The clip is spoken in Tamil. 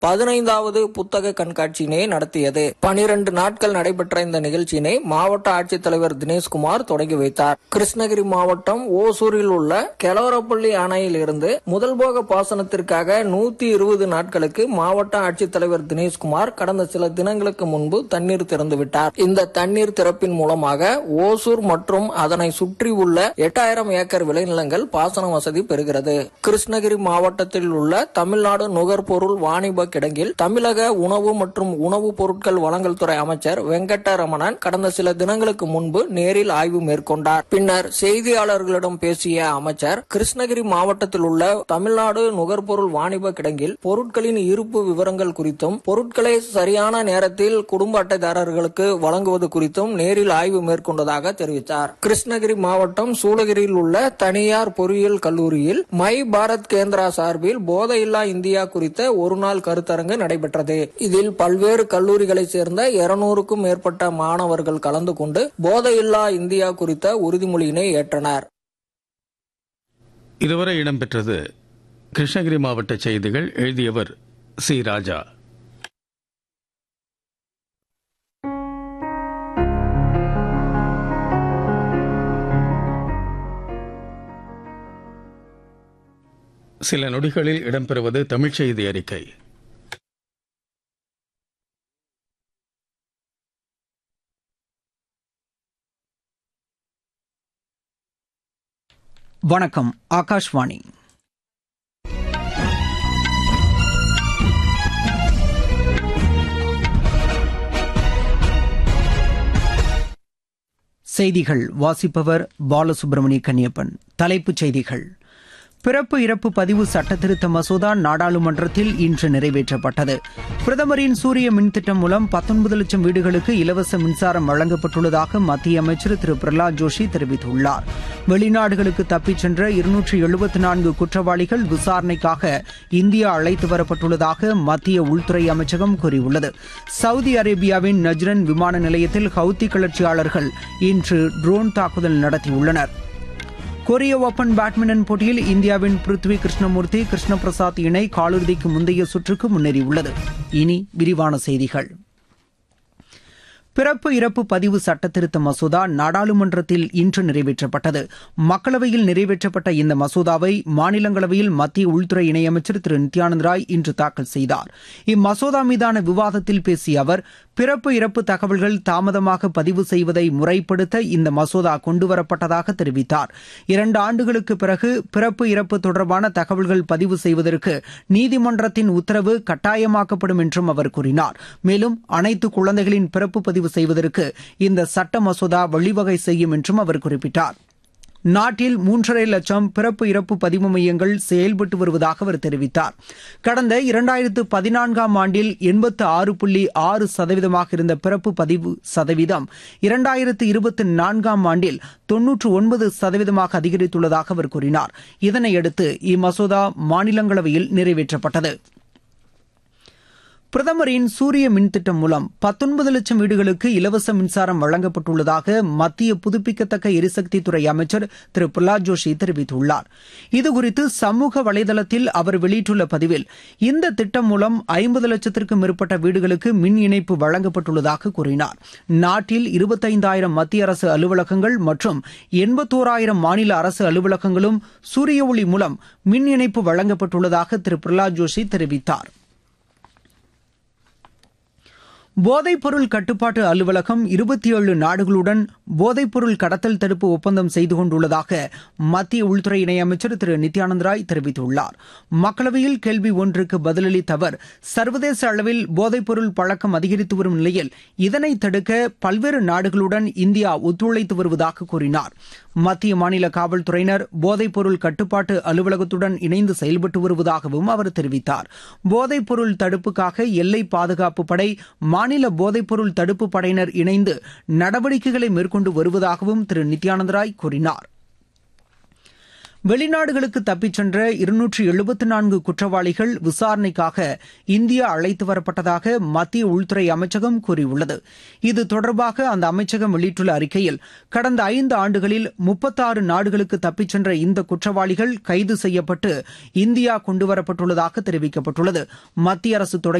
பதினைந்தாவது புத்தக கண்காட்சியினை நடத்தியது பனிரெண்டு நாட்கள் நடைபெற்ற இந்த நிகழ்ச்சியினை மாவட்ட ஆட்சித்தலைவர் தினேஷ்குமார் தொடங்கி வைத்தார் கிருஷ்ணகிரி மாவட்டம் ஓசூரில் உள்ள கெலவரப்பள்ளி அணையில் இருந்து முதல் போக பாசனத்திற்காக நூத்தி இருபது நாட்களுக்கு மாவட்ட ஆட்சித்தலைவர் தினேஷ்குமார் கடந்த சில தினங்களுக்கு முன்பு தண்ணீர் திறந்துவிட்டார் இந்த தண்ணீர் திறப்பின் மூலமாக ஓசூர் மற்றும் அதனை சுற்றி உள்ள எட்டாயிரம் ஏக்கர் விளைநிலங்கள் பாசன வசதி பெறுகிறது கிருஷ்ணகிரி மாவட்டத்தில் உள்ள தமிழ்நாடு நுகர்பொருள் வாணிப கிடங்கில் தமிழக உணவு மற்றும் உணவுப் பொருட்கள் வழங்கல் துறை அமைச்சர் வெங்கட்டரமணன் கடந்த சில தினங்களுக்கு முன்பு நேரில் ஆய்வு மேற்கொண்டார் பின்னர் செய்தியாளர்களிடம் பேசிய அமைச்சர் கிருஷ்ணகிரி மாவட்டத்தில் உள்ள தமிழ்நாடு நுகர்பொருள் வாணிப கிடங்கில் பொருட்களின் இருப்பு விவரங்கள் குறித்தும் பொருட்களை சரியான நேரத்தில் குடும்ப அட்டைதாரர்களுக்கு வழங்குவது குறித்தும் நேரில் ஆய்வு மேற்கொண்டதாக தெரிவித்தார் கிருஷ்ணகிரி மாவட்டம் சூளகிரியில் உள்ள தனியார் பொறியியல் கல்லூரியில் மை பாரத் கேந்திரா சார்பில் போதையில்லா இந்தியா குறித்த ஒருநாள் கருத்தரங்கு நடைபெற்றது இதில் பல்வேறு கல்லூரிகளைச் சேர்ந்த இருநூறுக்கும் மேற்பட்ட மாணவர்கள் கலந்து கொண்டு போதையில்லா இந்தியா குறித்த உறுதிமொழியினை ஏற்றனர் இதுவரை இடம்பெற்றது கிருஷ்ணகிரி மாவட்ட செய்திகள் எழுதியவர் சி ராஜா சில நொடிகளில் இடம்பெறுவது தமிழ்ச் செய்தி அறிக்கை வணக்கம் ஆகாஷ்வாணி செய்திகள் வாசிப்பவர் பாலசுப்ரமணிய கன்னியப்பன் தலைப்புச் செய்திகள் பிறப்பு இறப்பு பதிவு சட்டத்திருத்த மசோதா நாடாளுமன்றத்தில் இன்று நிறைவேற்றப்பட்டது பிரதமரின் சூரிய மின் திட்டம் மூலம் பத்தொன்பது லட்சம் வீடுகளுக்கு இலவச மின்சாரம் வழங்கப்பட்டுள்ளதாக மத்திய அமைச்சர் திரு பிரகலாத் ஜோஷி தெரிவித்துள்ளார் வெளிநாடுகளுக்கு தப்பிச் சென்ற இருநூற்றி எழுபத்தி நான்கு குற்றவாளிகள் விசாரணைக்காக இந்தியா அழைத்து வரப்பட்டுள்ளதாக மத்திய உள்துறை அமைச்சகம் கூறியுள்ளது சவுதி அரேபியாவின் நஜ்ரன் விமான நிலையத்தில் ஹவுத்தி கிளர்ச்சியாளர்கள் இன்று ட்ரோன் தாக்குதல் நடத்தியுள்ளனர் கொரிய ஓபன் பேட்மிண்டன் போட்டியில் இந்தியாவின் பிருத்வி கிருஷ்ணமூர்த்தி கிருஷ்ண பிரசாத் இணை காலிறுதிக்கு முந்தைய சுற்றுக்கு முன்னேறியுள்ளது இனி விரிவான செய்திகள் பிறப்பு இறப்பு பதிவு சட்டத்திருத்த மசோதா நாடாளுமன்றத்தில் இன்று நிறைவேற்றப்பட்டது மக்களவையில் நிறைவேற்றப்பட்ட இந்த மசோதாவை மாநிலங்களவையில் மத்திய உள்துறை இணையமைச்சர் திரு நித்யானந்த் ராய் இன்று தாக்கல் செய்தார் இம்மசோதா மீதான விவாதத்தில் பேசிய அவர் பிறப்பு இறப்பு தகவல்கள் தாமதமாக பதிவு செய்வதை முறைப்படுத்த இந்த மசோதா கொண்டுவரப்பட்டதாக தெரிவித்தார் இரண்டு ஆண்டுகளுக்கு பிறகு பிறப்பு இறப்பு தொடர்பான தகவல்கள் பதிவு செய்வதற்கு நீதிமன்றத்தின் உத்தரவு கட்டாயமாக்கப்படும் என்றும் அவர் கூறினார் மேலும் அனைத்து குழந்தைகளின் பிறப்பு பதிவு செய்வதற்கு இந்த சட்ட மசோதா வழிவகை செய்யும் என்றும் அவர் குறிப்பிட்டார் நாட்டில் மூன்றரை லட்சம் பிறப்பு இறப்பு பதிவு மையங்கள் செயல்பட்டு வருவதாக அவர் தெரிவித்தார் கடந்த இரண்டாயிரத்து பதினான்காம் ஆண்டில் எண்பத்து ஆறு புள்ளி ஆறு சதவீதமாக இருந்த பிறப்பு பதிவு சதவீதம் இரண்டாயிரத்து இருபத்தி நான்காம் ஆண்டில் தொன்னூற்று ஒன்பது சதவீதமாக அதிகரித்துள்ளதாக அவர் கூறினார் இதனையடுத்து இம்மசோதா மாநிலங்களவையில் நிறைவேற்றப்பட்டது பிரதமரின் சூரிய மின் திட்டம் மூலம் பத்தொன்பது லட்சம் வீடுகளுக்கு இலவச மின்சாரம் வழங்கப்பட்டுள்ளதாக மத்திய புதுப்பிக்கத்தக்க எரிசக்தித்துறை அமைச்சர் திரு பிரகலாத் ஜோஷி தெரிவித்துள்ளார் இதுகுறித்து சமூக வலைதளத்தில் அவர் வெளியிட்டுள்ள பதிவில் இந்த திட்டம் மூலம் ஐம்பது லட்சத்திற்கும் மேற்பட்ட வீடுகளுக்கு மின் இணைப்பு வழங்கப்பட்டுள்ளதாக கூறினார் நாட்டில் இருபத்தைந்தாயிரம் மத்திய அரசு அலுவலகங்கள் மற்றும் எண்பத்தோராயிரம் மாநில அரசு அலுவலகங்களும் சூரிய ஒளி மூலம் மின் இணைப்பு வழங்கப்பட்டுள்ளதாக திரு பிரகலாத் ஜோஷி தெரிவித்தார் போதைப்பொருள் கட்டுப்பாட்டு அலுவலகம் இருபத்தி ஏழு நாடுகளுடன் போதைப்பொருள் கடத்தல் தடுப்பு ஒப்பந்தம் செய்து கொண்டுள்ளதாக மத்திய உள்துறை இணையமைச்சர் திரு நித்யானந்த் ராய் தெரிவித்துள்ளார் மக்களவையில் கேள்வி ஒன்றுக்கு பதிலளித்த அவர் சர்வதேச அளவில் போதைப்பொருள் பழக்கம் அதிகரித்து வரும் நிலையில் இதனை தடுக்க பல்வேறு நாடுகளுடன் இந்தியா ஒத்துழைத்து வருவதாக கூறினார் மத்திய மாநில காவல்துறையினர் போதைப்பொருள் கட்டுப்பாட்டு அலுவலகத்துடன் இணைந்து செயல்பட்டு வருவதாகவும் அவர் தெரிவித்தார் போதைப்பொருள் தடுப்புக்காக எல்லை பாதுகாப்பு படை மாநில போதைப்பொருள் தடுப்பு படையினர் இணைந்து நடவடிக்கைகளை மேற்கொண்டு வருவதாகவும் திரு நித்யானந்த் ராய் கூறினார் வெளிநாடுகளுக்கு தப்பிச் சென்ற இருநூற்று எழுபத்து நான்கு குற்றவாளிகள் விசாரணைக்காக இந்தியா அழைத்து வரப்பட்டதாக மத்திய உள்துறை அமைச்சகம் கூறியுள்ளது இது தொடர்பாக அந்த அமைச்சகம் வெளியிட்டுள்ள அறிக்கையில் கடந்த ஐந்து ஆண்டுகளில் முப்பத்தாறு நாடுகளுக்கு தப்பிச் சென்ற இந்த குற்றவாளிகள் கைது செய்யப்பட்டு இந்தியா கொண்டுவரப்பட்டுள்ளதாக தெரிவிக்கப்பட்டுள்ளது மத்திய அரசு தொடங்கி